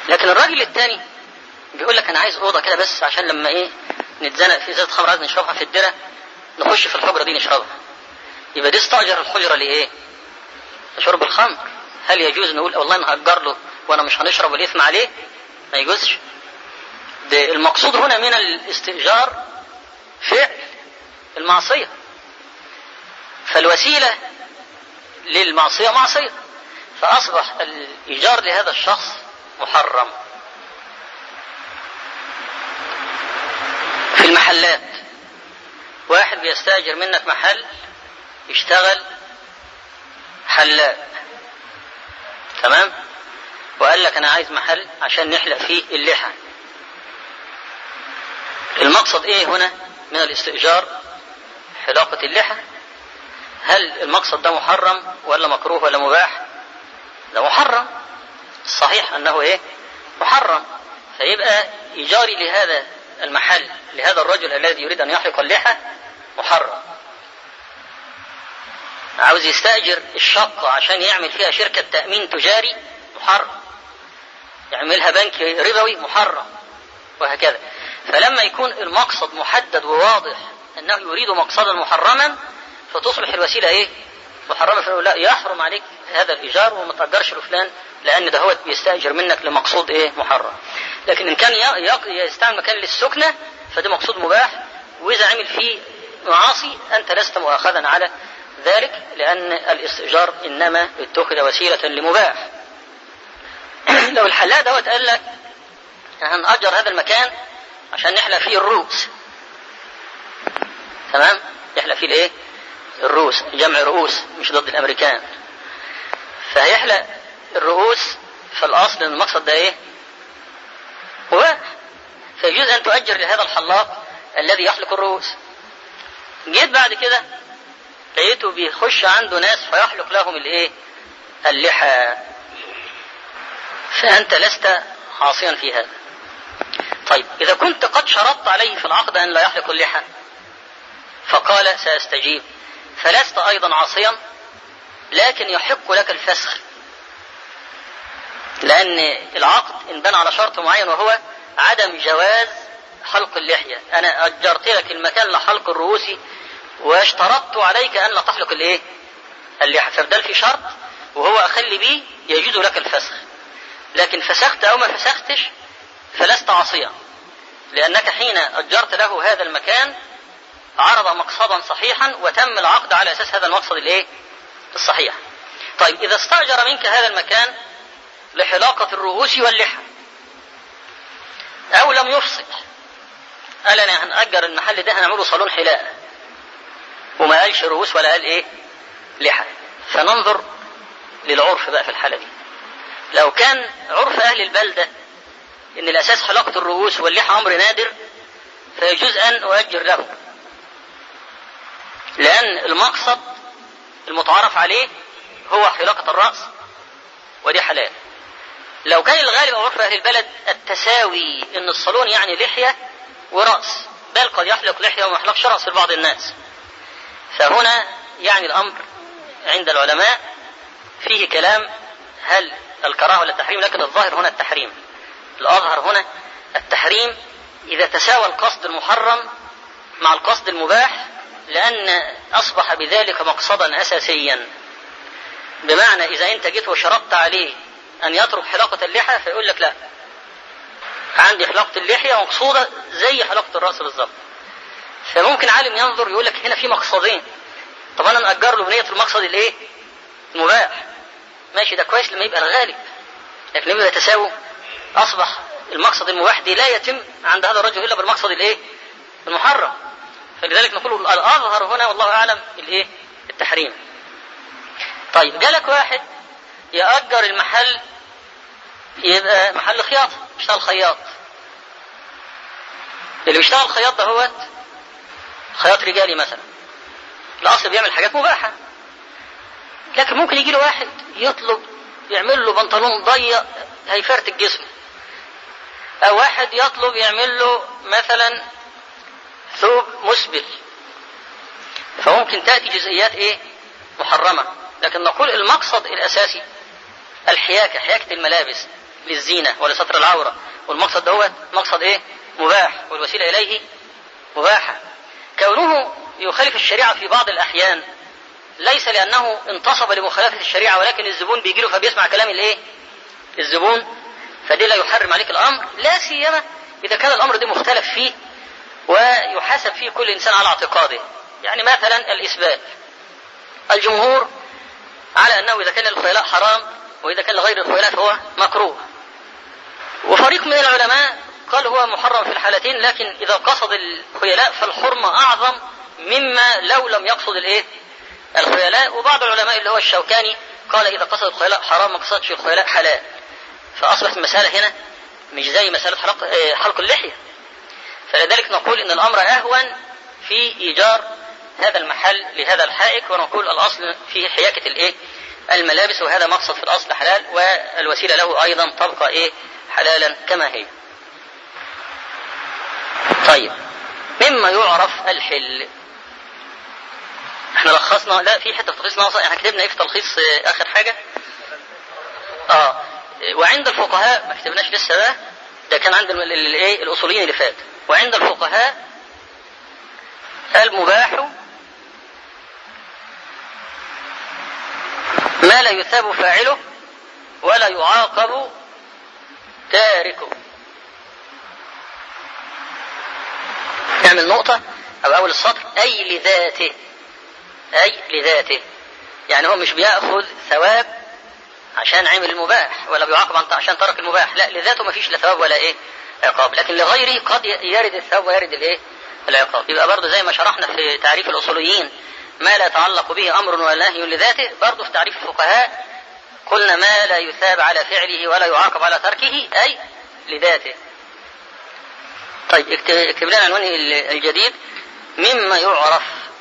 لكن الراجل الثاني بيقول لك انا عايز اوضه كده بس عشان لما ايه نتزنق في ازازه خمر عايز نشربها في الدره نخش في الحجره دي نشربها يبقى دي استاجر الحجره لايه؟ لشرب الخمر هل يجوز نقول والله نأجر له وانا مش هنشرب الاثم عليه؟ ما يجوزش ده المقصود هنا من الاستئجار فعل المعصيه فالوسيله للمعصيه معصيه فاصبح الايجار لهذا الشخص محرم في المحلات واحد بيستاجر منك محل يشتغل حلاق تمام وقال لك انا عايز محل عشان نحلق فيه اللحى المقصد ايه هنا من الاستئجار حلاقة اللحى هل المقصد ده محرم ولا مكروه ولا مباح ده محرم الصحيح انه ايه محرم فيبقى ايجاري لهذا المحل لهذا الرجل الذي يريد ان يحلق اللحى محرم عاوز يستأجر الشقة عشان يعمل فيها شركة تأمين تجاري محرم يعملها بنك ربوي محرم وهكذا فلما يكون المقصد محدد وواضح انه يريد مقصدا محرما فتصبح الوسيله ايه؟ محرمه فنقول لا يحرم عليك هذا الايجار وما تاجرش لفلان لان ده هو بيستاجر منك لمقصود ايه؟ محرم. لكن ان كان يستعمل مكان للسكنه فده مقصود مباح واذا عمل فيه معاصي انت لست مؤاخذا على ذلك لان الاستئجار انما اتخذ وسيله لمباح. لو الحلاق دوت قال لك هنأجر هذا المكان عشان نحلق فيه الرؤوس تمام يحلق فيه الايه الرؤوس جمع رؤوس مش ضد الامريكان فهيحلق الرؤوس فالاصل ان المقصد ده ايه مباح فيجوز ان تؤجر لهذا الحلاق الذي يحلق الرؤوس جيت بعد كده لقيته بيخش عنده ناس فيحلق لهم الايه اللحى فانت لست عاصيا في هذا طيب إذا كنت قد شرطت عليه في العقد أن لا يحلق اللحى فقال سأستجيب فلست أيضا عاصيا لكن يحق لك الفسخ لأن العقد إن بنى على شرط معين وهو عدم جواز حلق اللحية أنا أجرت لك المكان لحلق الرؤوس واشترطت عليك أن لا تحلق الإيه؟ اللحى فبدل في شرط وهو أخل به يجوز لك الفسخ لكن فسخت أو ما فسختش فلست عاصيا لأنك حين أجرت له هذا المكان عرض مقصدا صحيحا وتم العقد على أساس هذا المقصد الإيه؟ الصحيح طيب إذا استأجر منك هذا المكان لحلاقة الرؤوس واللحى أو لم يفصل قال أنا هنأجر المحل ده هنعمله صالون حلاقة وما قالش رؤوس ولا قال إيه لحى فننظر للعرف بقى في الحالة دي لو كان عرف أهل البلدة ان الاساس حلاقة الرؤوس واللحى امر نادر فيجوز ان اؤجر له لان المقصد المتعارف عليه هو حلاقة الرأس ودي حلال لو كان الغالب او عرف اهل البلد التساوي ان الصالون يعني لحية ورأس بل قد يحلق لحية وما يحلقش رأس لبعض الناس فهنا يعني الامر عند العلماء فيه كلام هل الكراهه ولا التحريم لكن الظاهر هنا التحريم الأظهر هنا التحريم إذا تساوى القصد المحرم مع القصد المباح لأن أصبح بذلك مقصدا أساسيا بمعنى إذا أنت جيت وشرطت عليه أن يترك حلاقة اللحى فيقول لك لا عندي حلاقة اللحية مقصودة زي حلاقة الرأس بالظبط فممكن عالم ينظر يقول لك هنا في مقصدين طب أنا نأجر له بنية المقصد الإيه؟ المباح ماشي ده كويس لما يبقى الغالب لكن لما يتساووا اصبح المقصد المباح دي لا يتم عند هذا الرجل الا بالمقصد الايه؟ المحرم. فلذلك نقول الاظهر هنا والله اعلم الايه؟ التحريم. طيب جالك واحد يأجر المحل يبقى محل خياطة يشتغل خياط. اللي بيشتغل خياط ده هو خياط رجالي مثلا. الاصل بيعمل حاجات مباحة. لكن ممكن يجي له واحد يطلب يعمل له بنطلون ضيق هيفرتك جسمه أو واحد يطلب يعمل له مثلا ثوب مسبل فممكن تأتي جزئيات إيه محرمة لكن نقول المقصد الأساسي الحياكة حياكة الملابس للزينة ولستر العورة والمقصد دوت مقصد ايه مباح والوسيلة اليه مباحة كونه يخالف الشريعة في بعض الأحيان ليس لأنه انتصب لمخالفة الشريعة ولكن الزبون بيجي له فبيسمع كلام الايه الزبون فدي لا يحرم عليك الأمر لا سيما إذا كان الأمر ده مختلف فيه ويحاسب فيه كل إنسان على اعتقاده يعني مثلا الإثبات الجمهور على أنه إذا كان الخيلاء حرام وإذا كان لغير الخيلاء فهو مكروه وفريق من العلماء قال هو محرم في الحالتين لكن إذا قصد الخيلاء فالحرمة أعظم مما لو لم يقصد الإيه الخيلاء وبعض العلماء اللي هو الشوكاني قال إذا قصد الخيلاء حرام ما قصدش الخيلاء حلال فأصبحت المسألة هنا مش زي مسألة حلق, حلق اللحية فلذلك نقول إن الأمر أهون في إيجار هذا المحل لهذا الحائك ونقول الأصل في حياكة الإيه الملابس وهذا مقصد في الأصل حلال والوسيلة له أيضا تبقى إيه حلالا كما هي طيب مما يعرف الحل احنا لخصنا لا في حته في تلخيص ناقصه احنا كتبنا ايه في تلخيص اخر حاجه اه وعند الفقهاء ما كتبناش لسه ده ده كان عند الايه الاصوليين اللي فات وعند الفقهاء المباح ما لا يثاب فاعله ولا يعاقب تاركه نعمل نقطة أو أول السطر أي لذاته أي لذاته يعني هو مش بياخذ ثواب عشان عمل المباح ولا بيعاقب عشان ترك المباح لا لذاته ما فيش لا ثواب ولا ايه عقاب لكن لغيره قد يرد الثواب ويرد الايه العقاب يبقى برضه زي ما شرحنا في تعريف الاصوليين ما لا يتعلق به امر ولا نهي لذاته برضه في تعريف الفقهاء قلنا ما لا يثاب على فعله ولا يعاقب على تركه اي لذاته طيب اكتب لنا عنوان الجديد مما يعرف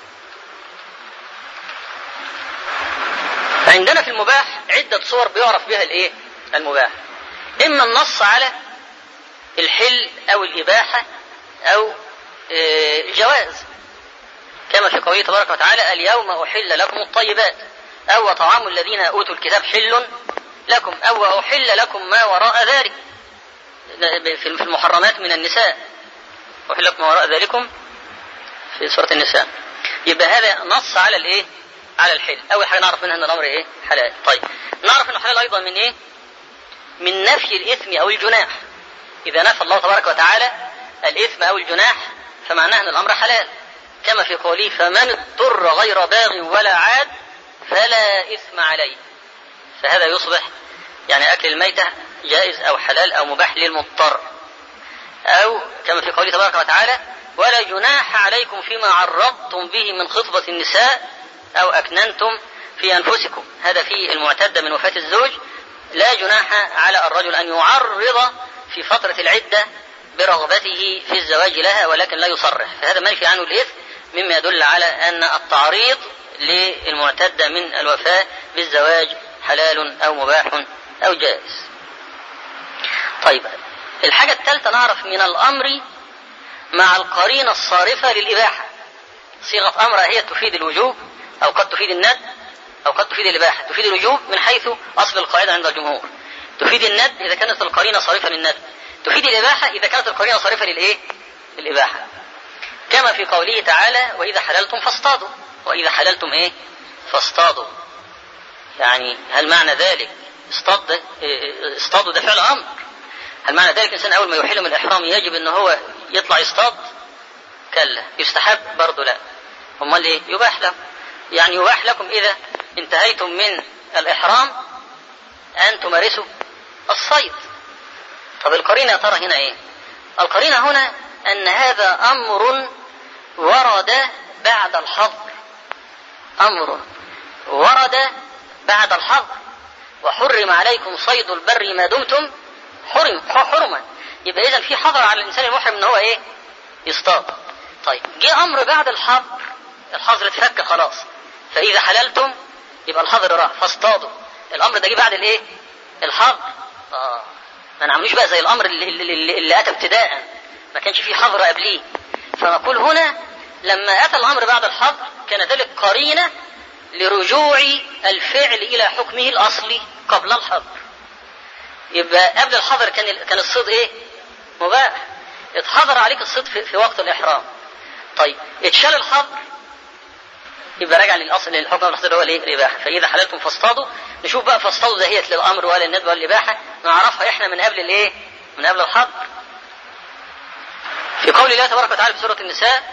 عندنا في المباح عدة صور بيعرف بها الايه المباح اما النص على الحل او الاباحة او الجواز كما في قوله تبارك وتعالى اليوم احل لكم الطيبات او طعام الذين اوتوا الكتاب حل لكم او احل لكم ما وراء ذلك في المحرمات من النساء احل لكم ما وراء ذلكم في سورة النساء يبقى هذا نص على الايه على الحل اول حاجه نعرف منها ان الامر ايه حلال طيب نعرف انه حلال ايضا من ايه من نفي الاثم او الجناح اذا نفى الله تبارك وتعالى الاثم او الجناح فمعناه ان الامر حلال كما في قوله فمن اضطر غير باغ ولا عاد فلا اثم عليه فهذا يصبح يعني اكل الميته جائز او حلال او مباح للمضطر او كما في قوله تبارك وتعالى ولا جناح عليكم فيما عرضتم به من خطبه النساء أو أكننتم في أنفسكم هذا في المعتدة من وفاة الزوج لا جناح على الرجل أن يعرض في فترة العدة برغبته في الزواج لها ولكن لا يصرح فهذا منفي عنه الإثم مما يدل على أن التعريض للمعتدة من الوفاة بالزواج حلال أو مباح أو جائز طيب الحاجة الثالثة نعرف من الأمر مع القرينة الصارفة للإباحة صيغة أمر هي تفيد الوجوب أو قد تفيد الند أو قد تفيد الإباحة تفيد الوجوب من حيث أصل القاعدة عند الجمهور تفيد الند إذا كانت القرينة صارفة للند تفيد الإباحة إذا كانت القرينة صارفة للإيه؟ للإباحة كما في قوله تعالى وإذا حللتم فاصطادوا وإذا حللتم إيه؟ فاصطادوا يعني هل معنى ذلك اصطاد اصطادوا ده فعل أمر هل معنى ذلك الإنسان أول ما يحل من الإحرام يجب أن هو يطلع يصطاد؟ كلا يستحب برضه لا أمال إيه؟ يباح له يعني يباح لكم إذا انتهيتم من الإحرام أن تمارسوا الصيد طب القرينة يا ترى هنا إيه القرينة هنا أن هذا أمر ورد بعد الحظر أمر ورد بعد الحظر وحرم عليكم صيد البر ما دمتم حرم حرما يبقى إذا في حظر على الإنسان المحرم إن هو إيه يصطاد طيب جه أمر بعد الحظر الحظر اتفك خلاص فإذا حللتم يبقى الحظر راح فاصطادوا الأمر ده جه بعد الإيه؟ الحظر آه ما نعملوش بقى زي الأمر اللي, اللي, اللي أتى ابتداء ما كانش فيه حظر قبليه فنقول هنا لما أتى الأمر بعد الحظر كان ذلك قرينة لرجوع الفعل إلى حكمه الأصلي قبل الحظر يبقى قبل الحظر كان كان الصيد ايه؟ مباح اتحظر عليك الصيد في, في وقت الاحرام طيب اتشال الحظر يبقى راجع للاصل للحكم الحظر هو الايه؟ الاباحه فاذا حللتم فاصطادوا نشوف بقى فاصطادوا دهيت للامر ولا الندب ولا الاباحه نعرفها احنا من قبل الايه؟ من قبل الحظر في قول الله تبارك وتعالى في سوره النساء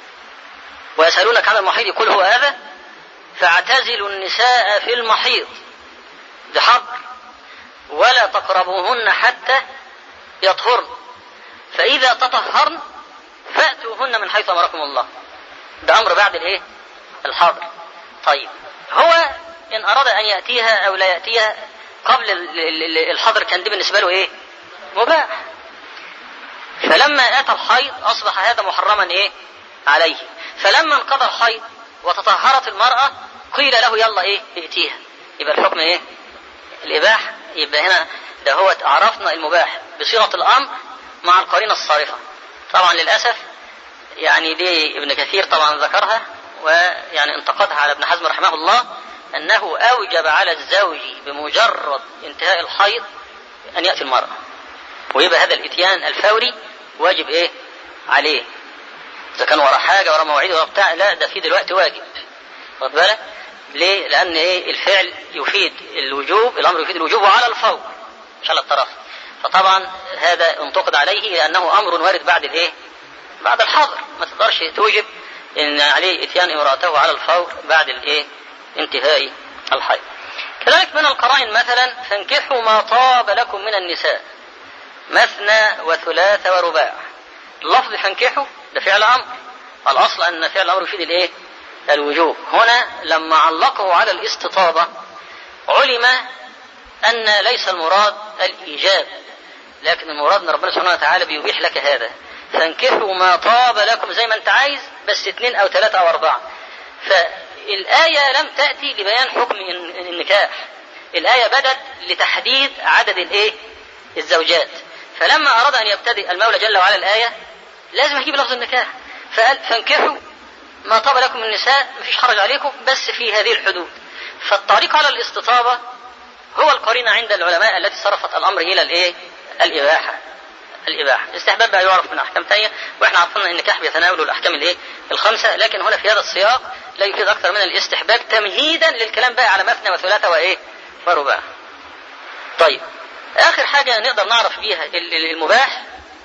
ويسالونك عن المحيض قل هو هذا فاعتزلوا النساء في المحيض بحظر ولا تقربوهن حتى يطهرن فإذا تطهرن فأتوهن من حيث أمركم الله ده أمر بعد الإيه؟ الحاضر طيب هو إن أراد أن يأتيها أو لا يأتيها قبل الحظر كان دي بالنسبة له إيه؟ مباح فلما أتى الحيض أصبح هذا محرما إيه؟ عليه فلما انقضى الحيض وتطهرت المرأة قيل له يلا إيه؟ ائتيها يبقى الحكم إيه؟ الإباحة يبقى هنا ده هو عرفنا المباح بصيغة الأمر مع القرينة الصارفة طبعا للأسف يعني دي ابن كثير طبعا ذكرها ويعني انتقدها على ابن حزم رحمه الله أنه أوجب على الزوج بمجرد انتهاء الحيض أن يأتي المرأة ويبقى هذا الإتيان الفوري واجب إيه عليه إذا كان ورا حاجة ورا مواعيد ورا بتاع لا ده في دلوقتي واجب واخد بالك ليه؟ لأن إيه الفعل يفيد الوجوب الأمر يفيد الوجوب على الفور مش على الطرف فطبعا هذا انتقد عليه لأنه أمر وارد بعد الإيه؟ بعد الحظر ما تقدرش توجب إن عليه إتيان امرأته على الفور بعد الإيه؟ انتهاء الحيض. كذلك من القرائن مثلا فانكحوا ما طاب لكم من النساء مثنى وثلاث ورباع. اللفظ فانكحوا ده فعل أمر. الأصل أن فعل الأمر يفيد الإيه؟ الوجوب. هنا لما علقه على الاستطابة علم أن ليس المراد الإيجاب لكن المراد أن ربنا سبحانه وتعالى بيبيح لك هذا فانكحوا ما طاب لكم زي ما أنت عايز بس اثنين أو ثلاثة أو أربعة فالآية لم تأتي لبيان حكم النكاح الآية بدت لتحديد عدد الإيه الزوجات فلما أراد أن يبتدئ المولى جل وعلا الآية لازم يجيب لفظ النكاح فقال فانكحوا ما طاب لكم من النساء مفيش حرج عليكم بس في هذه الحدود فالطريق على الاستطابة هو القرينة عند العلماء التي صرفت الأمر إلى الإيه؟ الإباحة. الإباحة. الاستحباب بقى يعرف من أحكام تانية وإحنا عرفنا أن النكاح بيتناول الأحكام الإيه؟ الخمسة لكن هنا في هذا السياق لا يفيد أكثر من الاستحباب تمهيدا للكلام بقى على مثنى وثلاثة وإيه؟ ورباع. طيب آخر حاجة نقدر نعرف بيها المباح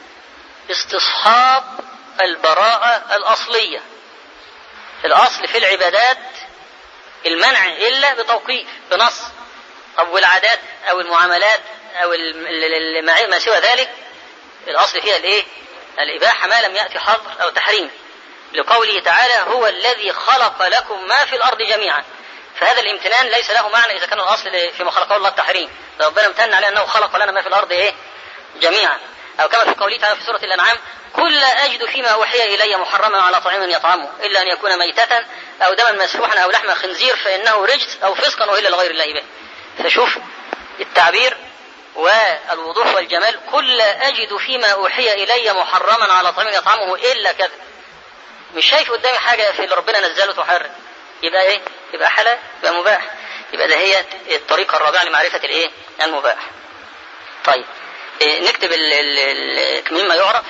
استصحاب البراءة الأصلية. الأصل في العبادات المنع إلا بتوقيف بنص طب والعادات او المعاملات او ما سوى ذلك الاصل فيها الايه؟ الاباحه ما لم ياتي حظر او تحريم لقوله تعالى هو الذي خلق لكم ما في الارض جميعا فهذا الامتنان ليس له معنى اذا كان الاصل فيما خلقه الله التحريم ربنا امتن عليه انه خلق لنا ما في الارض ايه؟ جميعا او كما في قوله تعالى في سوره الانعام قل لا اجد فيما اوحي الي محرما على طعام يطعمه الا ان يكون ميتة او دما مسفوحا او لحم خنزير فانه رجس او فسقا والا لغير الله به فشوف التعبير والوضوح والجمال قل لا أجد فيما أوحي إلي محرما على طعام يطعمه إلا كذا مش شايف قدامي حاجة في اللي ربنا نزله تحرم يبقى إيه؟ يبقى حلال يبقى مباح يبقى ده هي الطريقة الرابعة لمعرفة الإيه؟ المباح طيب إيه نكتب مما يعرف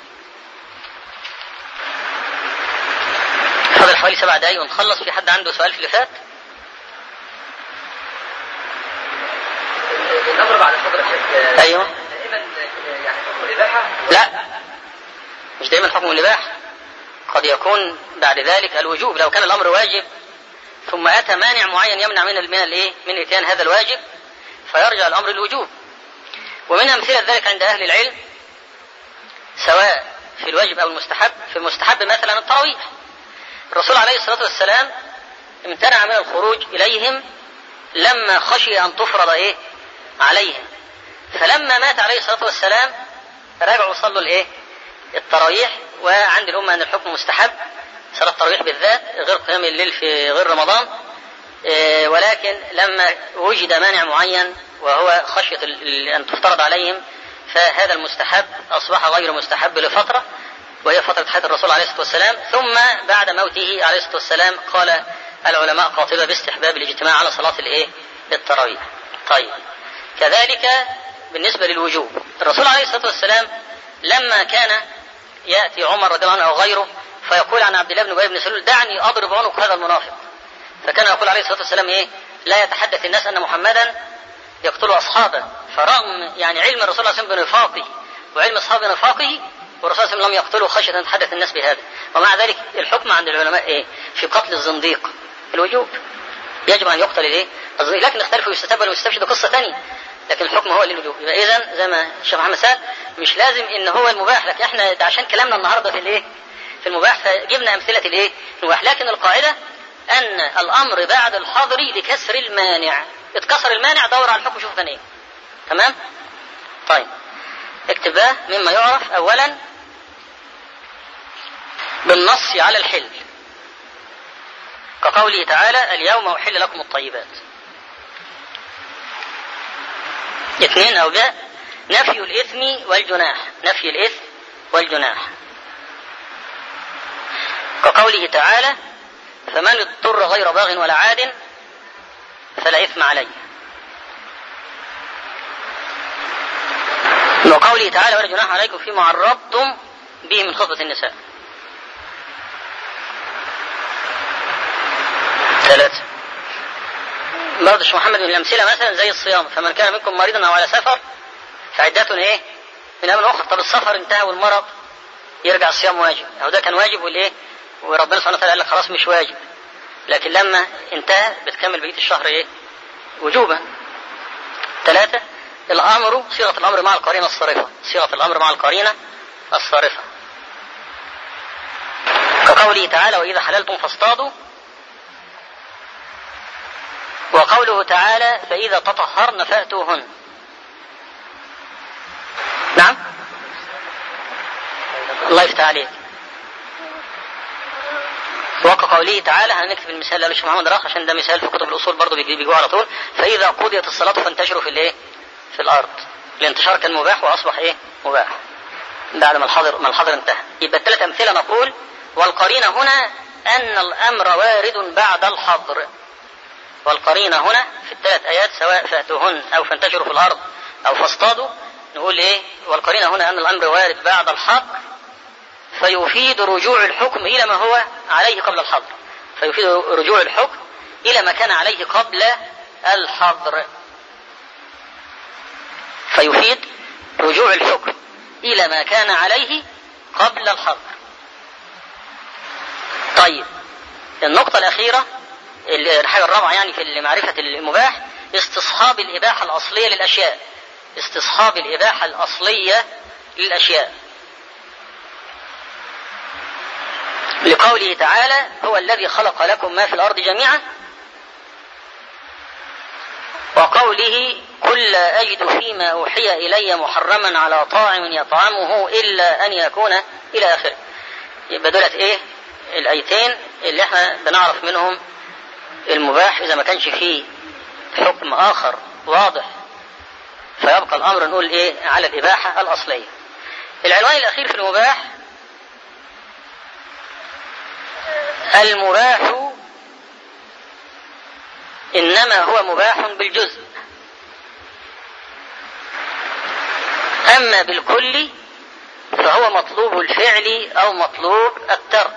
فاضل حوالي سبع دقايق ونخلص في حد عنده سؤال في اللي فات؟ الامر بعد حضرتك ايوه دائما يعني حكم الاباحه لا مش دايما حكم الاباحه قد يكون بعد ذلك الوجوب لو كان الامر واجب ثم اتى مانع معين يمنع من من الايه من اتيان هذا الواجب فيرجع الامر للوجوب ومن امثله ذلك عند اهل العلم سواء في الواجب او المستحب في المستحب مثلا التراويح الرسول عليه الصلاه والسلام امتنع من الخروج اليهم لما خشي ان تفرض ايه عليهم فلما مات عليه الصلاه والسلام رجعوا صلوا الايه التراويح وعند الامه ان الحكم مستحب صلاه التراويح بالذات غير قيام الليل في غير رمضان إيه ولكن لما وجد مانع معين وهو خشيه ان تفترض عليهم فهذا المستحب اصبح غير مستحب لفتره وهي فتره حياه الرسول عليه الصلاه والسلام ثم بعد موته عليه الصلاه والسلام قال العلماء قاطبه باستحباب الاجتماع على صلاه الايه التراويح طيب كذلك بالنسبة للوجوب الرسول عليه الصلاة والسلام لما كان يأتي عمر رضي الله عنه أو غيره فيقول عن عبد الله بن أبي بن سلول دعني أضرب عنق هذا المنافق فكان يقول عليه الصلاة والسلام إيه لا يتحدث الناس أن محمدا يقتل أصحابه فرغم يعني علم الرسول صلى الله عليه وسلم بنفاقه وعلم أصحاب نفاقه والرسول صلى الله عليه وسلم لم يقتله خشية أن يتحدث الناس بهذا ومع ذلك الحكم عند العلماء إيه في قتل الزنديق الوجوب يجب أن يقتل الإيه الزنديق لكن اختلفوا يستتب ولا يستفشد قصة ثانية لكن الحكم هو للوجوب يبقى إذا زي ما الشيخ محمد سال مش لازم إن هو المباح لكن إحنا ده عشان كلامنا النهاردة في الإيه في المباح فجبنا أمثلة الإيه المباح لكن القاعدة أن الأمر بعد الحظر لكسر المانع اتكسر المانع دور على الحكم شوف كان إيه تمام طيب اكتب بقى مما يعرف أولا بالنص على الحل كقوله تعالى اليوم أحل لكم الطيبات اثنين أو باء نفي الإثم والجناح نفي الإثم والجناح كقوله تعالى فمن اضطر غير باغ ولا عاد فلا إثم عليه وقوله تعالى ولا جناح عليكم فيما عرضتم به من خطبة النساء ثلاثة برضه شيخ محمد من الأمثلة مثلا زي الصيام فمن كان منكم مريضا أو على سفر فعدة إيه؟ من أمر أخر طب السفر انتهى والمرض يرجع الصيام واجب أو ده كان واجب والإيه؟ وربنا سبحانه وتعالى قال لك خلاص مش واجب لكن لما انتهى بتكمل بقية الشهر إيه؟ وجوبا ثلاثة الأمر صيغة الأمر مع القرينة الصارفة صيغة الأمر مع القرينة الصارفة كقوله تعالى وإذا حللتم فاصطادوا وقوله تعالى فإذا تطهرن فأتوهن نعم الله يفتح عليك وكقوله تعالى هنكتب المثال اللي محمد راح عشان ده مثال في كتب الأصول برضه بيجوا على طول فإذا قضيت الصلاة فانتشروا في الإيه؟ في الأرض الانتشار كان مباح وأصبح إيه؟ مباح بعد ما الحظر ما الحظر انتهى يبقى الثلاث أمثلة نقول والقرينة هنا أن الأمر وارد بعد الحظر والقرينة هنا في الثلاث آيات سواء فأتوهن أو فانتشروا في الأرض أو فاصطادوا نقول إيه والقرينة هنا أن الأمر وارد بعد الحظر فيفيد رجوع الحكم إلى ما هو عليه قبل الحظر فيفيد رجوع الحكم إلى ما كان عليه قبل الحظر فيفيد رجوع الحكم إلى ما كان عليه قبل الحظر طيب النقطة الأخيرة الحاجة الرابعة يعني في معرفة المباح استصحاب الإباحة الأصلية للأشياء استصحاب الإباحة الأصلية للأشياء لقوله تعالى هو الذي خلق لكم ما في الأرض جميعا وقوله قل لا أجد فيما أوحي إلي محرما على طاعم يطعمه إلا أن يكون إلى آخره يبقى دولت إيه الآيتين اللي احنا بنعرف منهم المباح إذا ما كانش فيه حكم آخر واضح فيبقى الأمر نقول إيه على الإباحة الأصلية العنوان الأخير في المباح المباح إنما هو مباح بالجزء أما بالكل فهو مطلوب الفعل أو مطلوب الترك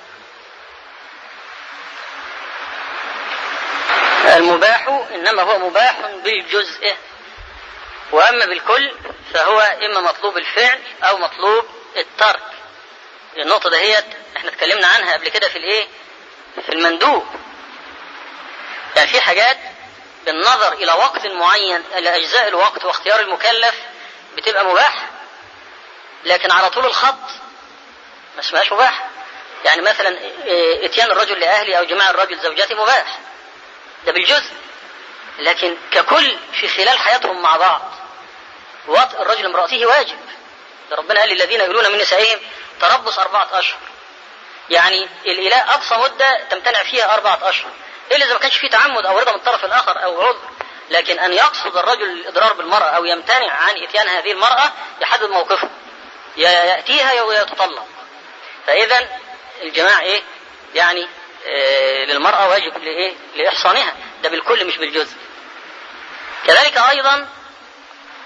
المباح إنما هو مباح بالجزء وأما بالكل فهو إما مطلوب الفعل أو مطلوب الترك النقطة دهيت احنا اتكلمنا عنها قبل كده في الايه في المندوب يعني في حاجات بالنظر الى وقت معين الى اجزاء الوقت واختيار المكلف بتبقى مباح لكن على طول الخط ما اسمهاش مباح يعني مثلا اتيان الرجل لاهله او جماع الرجل زوجته مباح ده بالجزء لكن ككل في خلال حياتهم مع بعض وطء الرجل امرأته واجب ده ربنا قال للذين يقولون من نسائهم تربص أربعة أشهر يعني الإله أقصى مدة تمتنع فيها أربعة أشهر إلا إذا ما كانش فيه تعمد أو رضا من الطرف الآخر أو عذر لكن أن يقصد الرجل الإضرار بالمرأة أو يمتنع عن إتيان هذه المرأة يحدد موقفه يا يأتيها يا يتطلق فإذا الجماع إيه يعني إيه للمرأة واجب لإيه لإحصانها ده بالكل مش بالجزء كذلك أيضا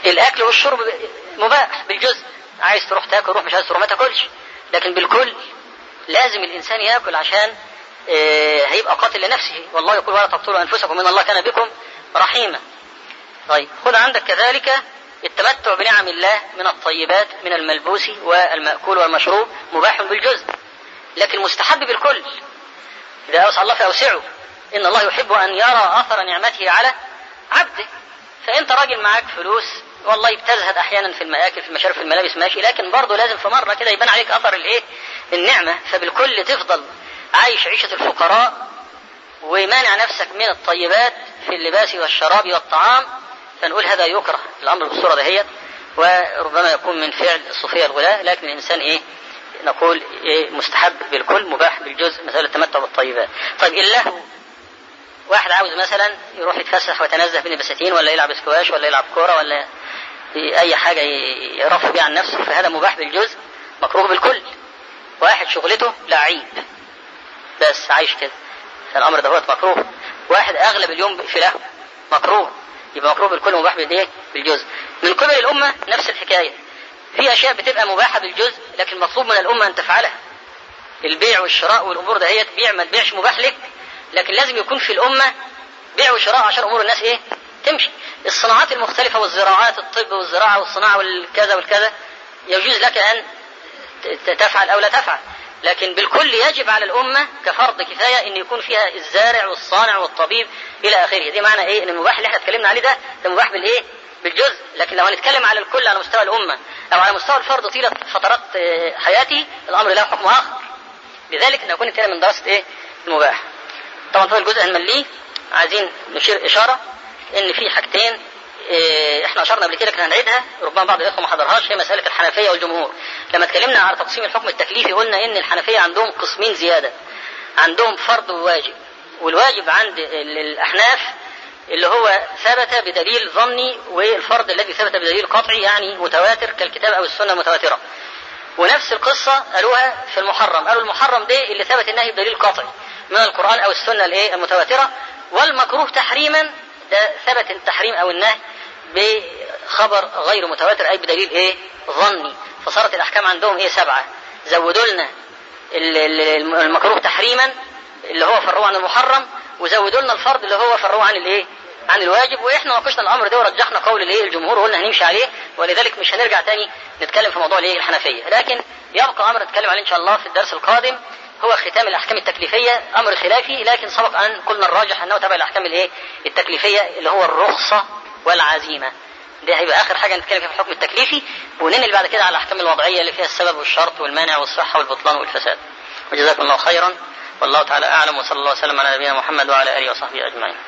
الاكل والشرب مباح بالجزء عايز تروح تاكل روح مش عايز تروح ما تاكلش لكن بالكل لازم الانسان ياكل عشان آه، هيبقى قاتل لنفسه والله يقول ولا تقتلوا انفسكم ان الله كان بكم رحيما طيب خذ عندك كذلك التمتع بنعم الله من الطيبات من الملبوس والمأكول والمشروب مباح بالجزء لكن مستحب بالكل إذا أوسع الله فأوسعه إن الله يحب أن يرى أثر نعمته على عبده فأنت راجل معاك فلوس والله بتزهد أحيانا في المآكل في المشارب في الملابس ماشي لكن برضه لازم في مرة كده يبان عليك أثر الإيه النعمة فبالكل تفضل عايش عيشة الفقراء ومانع نفسك من الطيبات في اللباس والشراب والطعام فنقول هذا يكره الأمر بالصورة دهيت وربما يكون من فعل الصوفية الغلاة لكن الإنسان إيه نقول إيه مستحب بالكل مباح بالجزء مثلا التمتع بالطيبات طيب اللهو واحد عاوز مثلا يروح يتفسح ويتنزه بين البساتين ولا يلعب سكواش ولا يلعب كوره ولا اي حاجه يرفع بيها عن نفسه فهذا مباح بالجزء مكروه بالكل واحد شغلته لعيب بس عايش كده الامر ده هو مكروه واحد اغلب اليوم في لهو مكروه يبقى مكروه بالكل مباح بالايه بالجزء من قبل الامه نفس الحكايه في اشياء بتبقى مباحه بالجزء لكن مطلوب من الامه ان تفعلها البيع والشراء والامور دهيت بيع ما تبيعش مباح لك لكن لازم يكون في الامه بيع وشراء عشان امور الناس ايه تمشي الصناعات المختلفه والزراعات الطب والزراعه والصناعه والكذا والكذا يجوز لك ان تفعل او لا تفعل لكن بالكل يجب على الأمة كفرض كفاية أن يكون فيها الزارع والصانع والطبيب إلى آخره دي معنى إيه أن المباح اللي احنا اتكلمنا عليه ده ده مباح بالإيه بالجزء لكن لو هنتكلم على الكل على مستوى الأمة أو على مستوى الفرد طيلة فترات حياته الأمر له حكم آخر لذلك نكون انتهينا من دراسة إيه المباح طبعا طول الجزء هنمليه عايزين نشير إشارة إن في حاجتين احنا اشرنا قبل كده كنا هنعيدها ربما بعض الاخوه ما حضرهاش هي مساله الحنفيه والجمهور لما اتكلمنا على تقسيم الحكم التكليفي قلنا ان الحنفيه عندهم قسمين زياده عندهم فرض وواجب والواجب عند الاحناف اللي هو ثبت بدليل ظني والفرض الذي ثبت بدليل قطعي يعني متواتر كالكتاب او السنه متواتره ونفس القصه قالوها في المحرم قالوا المحرم ده اللي ثبت النهي بدليل قطعي من القران او السنه الايه المتواتره والمكروه تحريما ده ثبت التحريم او النهي بخبر غير متواتر اي بدليل ايه ظني فصارت الاحكام عندهم ايه سبعه زودوا لنا المكروه تحريما اللي هو فرعوه عن المحرم وزودوا لنا الفرض اللي هو فرعوه عن الايه عن الواجب واحنا ناقشنا الامر ده ورجحنا قول الايه الجمهور وقلنا هنمشي عليه ولذلك مش هنرجع تاني نتكلم في موضوع الايه الحنفيه لكن يبقى امر نتكلم عليه ان شاء الله في الدرس القادم هو ختام الاحكام التكليفيه امر خلافي لكن سبق ان قلنا الراجح انه تبع الاحكام الايه التكليفيه اللي هو الرخصه والعزيمه ده هيبقى اخر حاجه نتكلم فيها في الحكم التكليفي وننقل بعد كده على الاحكام الوضعيه اللي فيها السبب والشرط والمانع والصحه والبطلان والفساد وجزاكم الله خيرا والله تعالى اعلم وصلى الله وسلم على نبينا محمد وعلى اله وصحبه اجمعين